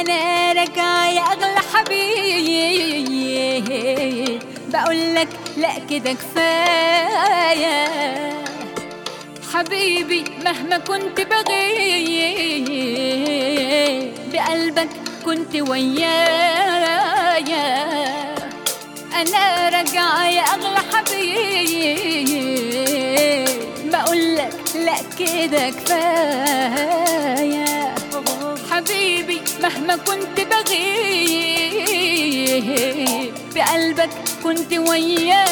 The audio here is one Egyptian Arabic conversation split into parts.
انا راجعه يا اغلى حبيب بقولك لا كده كفايه حبيبي مهما كنت بغيب بقلبك كنت ويايا انا راجعه يا اغلى حبيب بقولك لا كده كفايه حبيبي مهما كنت بغيب بقلبك كنت ويايا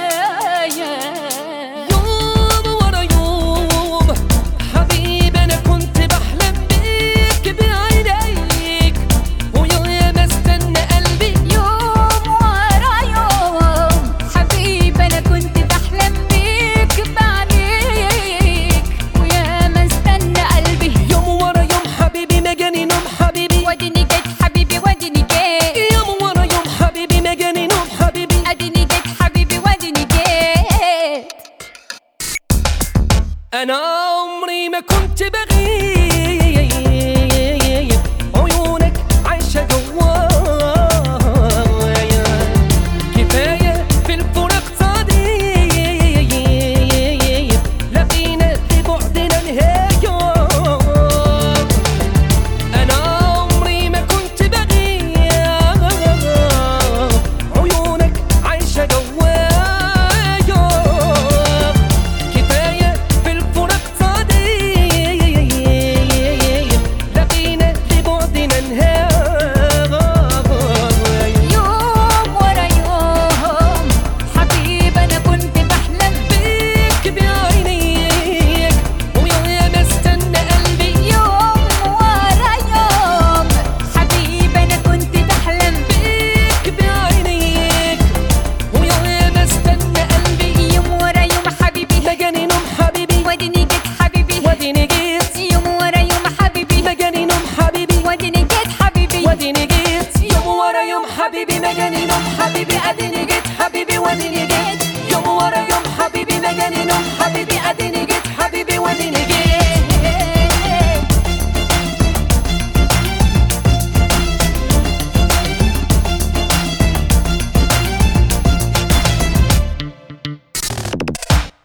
يوم ورا يوم حبيبي انا كنت بحلم بيك بعينيك ويا ما استنى قلبي يوم ورا يوم حبيبي انا كنت بحلم بيك بعينيك ويا ما استنى قلبي يوم ورا يوم حبيبي ما جاني نوم حبيبي وديني جيت حبيبي وديني جيت يوم ورا يوم حبيبي ما جاني نوم حبيبي اديني جيت حبيبي وديني جيت انا عمري ما كنت بغيب عيونك عايشة جوايا كفاية في الفراق صديق لقينا لبعدنا نهاية أنا عمري ما كنت بغيب عيونك عايشة جوايا كفاية في الفراق صديق لقينا لبعدنا نهاية يوم ورا يوم حبيبي انا كنت بحلم بيك بعينيك ويا ما استنى قلبي يوم ورا يوم حبيبي انا كنت بحلم بيك بعينيك ويا ما استنى قلبي يوم ورا يوم حبيبي ما جاني نوم حبيبي وديني جيت حبيبي وديني جيت يوم ورا يوم حبيبي ما جاني نوم حبيبي وديني جيت حبيبي وديني جيت يوم ورا يوم حبيبي ما جاني نوم حبيبي اديني